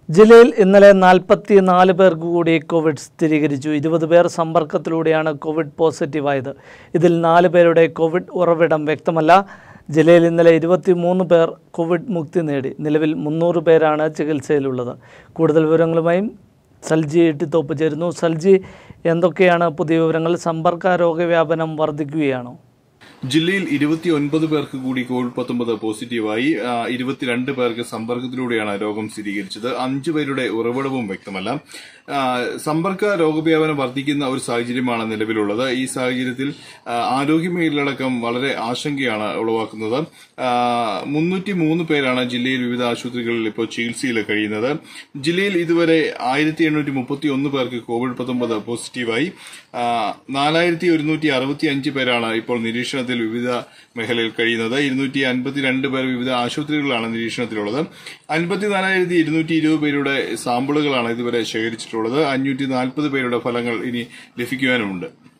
ജില്ലയിൽ ഇന്നലെ നാൽപ്പത്തി നാല് പേർക്ക് കൂടി കോവിഡ് സ്ഥിരീകരിച്ചു ഇരുപത് പേർ സമ്പർക്കത്തിലൂടെയാണ് കോവിഡ് പോസിറ്റീവായത് ഇതിൽ നാല് പേരുടെ കോവിഡ് ഉറവിടം വ്യക്തമല്ല ജില്ലയിൽ ഇന്നലെ ഇരുപത്തി മൂന്ന് പേർ കോവിഡ് മുക്തി നേടി നിലവിൽ മുന്നൂറ് പേരാണ് ചികിത്സയിലുള്ളത് കൂടുതൽ വിവരങ്ങളുമായും സൽജി ഇട്ടിത്തോപ്പ് ചേരുന്നു സൽജി എന്തൊക്കെയാണ് പുതിയ വിവരങ്ങൾ സമ്പർക്ക രോഗവ്യാപനം വർദ്ധിക്കുകയാണോ ജില്ലയിൽ ഇരുപത്തിയൊൻപത് പേർക്ക് കൂടി കോവിഡ് പത്തൊമ്പത് പോസിറ്റീവായി ആ, ഇരുപത്തിരണ്ട് പേർക്ക് സമ്പർക്കത്തിലൂടെയാണ് രോഗം സ്ഥിരീകരിച്ചത് അഞ്ചു പേരുടെ ഉറവിടവും വ്യക്തമല്ല ആ, സമ്പർക്ക രോഗവ്യാപനം വർദ്ധിക്കുന്ന ഒരു സാഹചര്യമാണ് നിലവിലുള്ളത് ഈ സാഹചര്യത്തിൽ ആ, ആരോഗ്യമേഖലയടക്കം വളരെ ആശങ്കയാണ് ഉളവാക്കുന്നത് മുന്നൂറ്റി മൂന്ന് പേരാണ് ജില്ലയിൽ വിവിധ ആശുപത്രികളിൽ ഇപ്പോൾ ചികിത്സയിൽ കഴിയുന്നത് ജില്ലയിൽ ഇതുവരെ ആയിരത്തി എണ്ണൂറ്റി മുപ്പത്തി ഒന്ന് പേർക്ക് കോവിഡ് പത്തൊമ്പത് പോസിറ്റീവായി നാലായിരത്തി ഒരുന്നൂറ്റി അറുപത്തി അഞ്ച് പേരാണ് ഇപ്പോൾ നിരീക്ഷണത്തിൽ വിവിധ മേഖലയിൽ കഴിയുന്നത് ഇരുന്നൂറ്റി അൻപത്തിരണ്ട് പേർ വിവിധ ആശുപത്രികളിലാണ് നിരീക്ഷണത്തിലുള്ളത് അൻപത്തിനാലായിരത്തി ഇരുന്നൂറ്റി ഇരുപത് പേരുടെ സാമ്പിളുകളാണ് ഇതുവരെ ശേഖരിച്ചിട്ടുള്ളത് അഞ്ഞൂറ്റി നാൽപ്പത് പേരുടെ ഫലങ്ങൾ ഇനി ലഭിക്കുവാനുമുണ്ട്